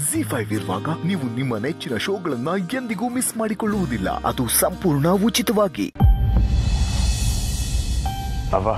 G five ಇರುವಾಗ ನೀವು ನಿಮ್ಮ ನೆಚ್ಚಿನ ಶೋಗಳನ್ನ ಎಂದಿಗೂ ಮಿಸ್ ಮಾಡಿಕೊಳ್ಳುವುದಿಲ್ಲ ಅದು ಸಂಪೂರ್ಣ ಉಚಿತವಾಗಿ ಅವ್ವ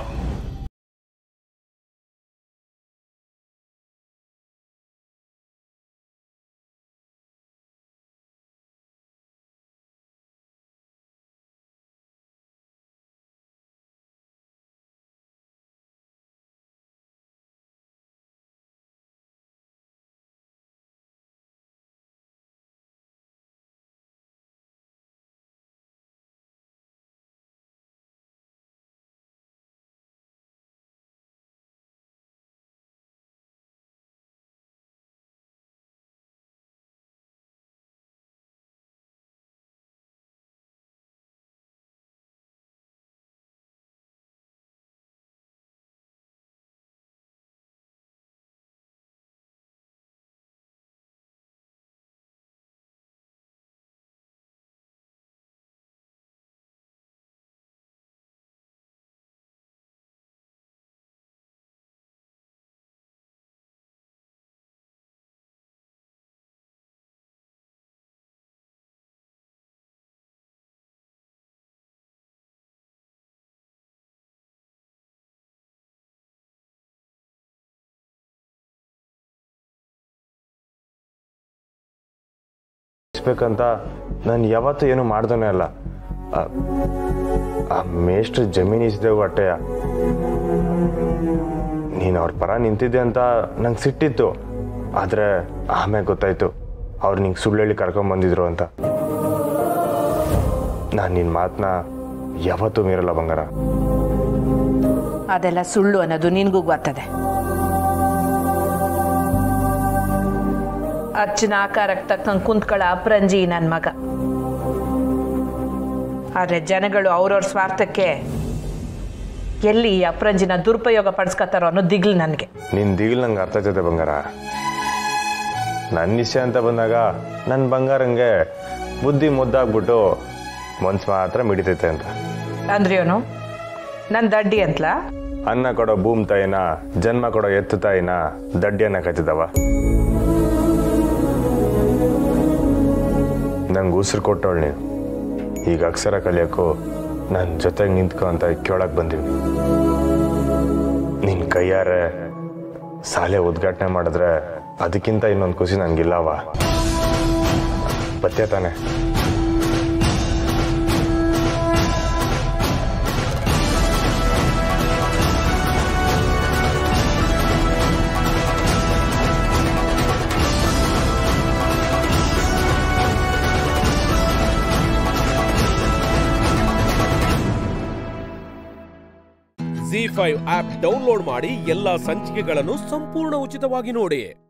ಬೇಕಂತ ನಾನು ಯಾವತ್ತೂ ಏನು ಮಾಡ್ತಾನೆ ಅಲ್ಲ ಆ- ಆ ಮೇಷ್ಟ್ರ ಜಮೀನು ಇಸಿದೆವು ಅಟ್ಟೆಯ ನೀನು ಅವ್ರ ಪರ ನಿಂತಿದ್ದೆ ಅಂತ ನಂಗೆ ಸಿಟ್ಟಿತ್ತು ಆದರೆ ಆಮೇಲೆ ಗೊತ್ತಾಯ್ತು ಅವ್ರು ನಿಂಗೆ ಸುಳ್ಳು ಹೇಳಿ ಕರ್ಕೊಂಬಂದಿದ್ರು ಅಂತ ನಾನು ನಿನ್ನ ಮಾತನ್ನ ಯಾವತ್ತೂ ಮೀರಲ್ಲ ಬಂಗಾರ ಅದೆಲ್ಲ ಸುಳ್ಳು ಅನ್ನೋದು ನಿನಗೂ ಗೊತ್ತದೆ ಅಚ್ಚನ ಆಕಾರಕ್ಕೆ ತಕ್ಕಂಗೆ ಕುಂತ್ಕೊಳ್ಳೋ ಅಪ್ರಂಜಿ ನನ್ನ ಮಗ ಆದರೆ ಜನಗಳು ಅವ್ರವ್ರ ಸ್ವಾರ್ಥಕ್ಕೆ ಎಲ್ಲಿ ಈ ಅಪ್ರಂಜಿನ ದುರುಪಯೋಗ ಪಡಿಸ್ಕೊತಾರೋ ಅನ್ನೋ ದಿಗ್ಲು ನನಗೆ ನಿನ್ನ ದಿಗಿಲ್ ನಂಗೆ ಅರ್ಥ ಆಗ್ತೈತೆ ಬಂಗಾರ ನನ್ನ ವಿಷಯ ಅಂತ ಬಂದಾಗ ನನ್ನ ಬಂಗಾರಂಗೆ ಬುದ್ಧಿ ಮುದ್ದಾಗ್ಬಿಟ್ಟು ಮನ್ಸು ಮಾತ್ರ ಮಿಡಿತೈತೆ ಅಂತ ಅಂದ್ರೆ ಏನು ನನ್ನ ದಡ್ಡಿ ಅಂತಲ ಅನ್ನ ಕೊಡೋ ಭೂಮ್ ತಾಯಿನ ಜನ್ಮ ಕೊಡೋ ಎತ್ತು ತಾಯಿನ ದಡ್ಡಿಯನ್ನ ಕಚ್ಚಿದವ ನಂಗೆ ಉಸಿರು ಕೊಟ್ಟವಳು ನೀನು ಈಗ ಅಕ್ಷರ ಕಲಿಯೋಕ್ಕೂ ನನ್ನ ಜೊತೆಗೆ ನಿಂತ್ಕೊ ಅಂತ ಕೇಳಕ್ ಬಂದೀವಿ ನಿನ್ನ ಕೈಯಾರೆ ಶಾಲೆ ಉದ್ಘಾಟನೆ ಮಾಡಿದ್ರೆ ಅದಕ್ಕಿಂತ ಇನ್ನೊಂದು ಖುಷಿ ನನಗಿಲ್ಲವ ಪಥ್ಯ ತಾನೆ ಜಿ ಫೈವ್ ಆಪ್ ಡೌನ್ಲೋಡ್ ಮಾಡಿ ಎಲ್ಲಾ ಸಂಚಿಕೆಗಳನ್ನು ಸಂಪೂರ್ಣ ಉಚಿತವಾಗಿ ನೋಡಿ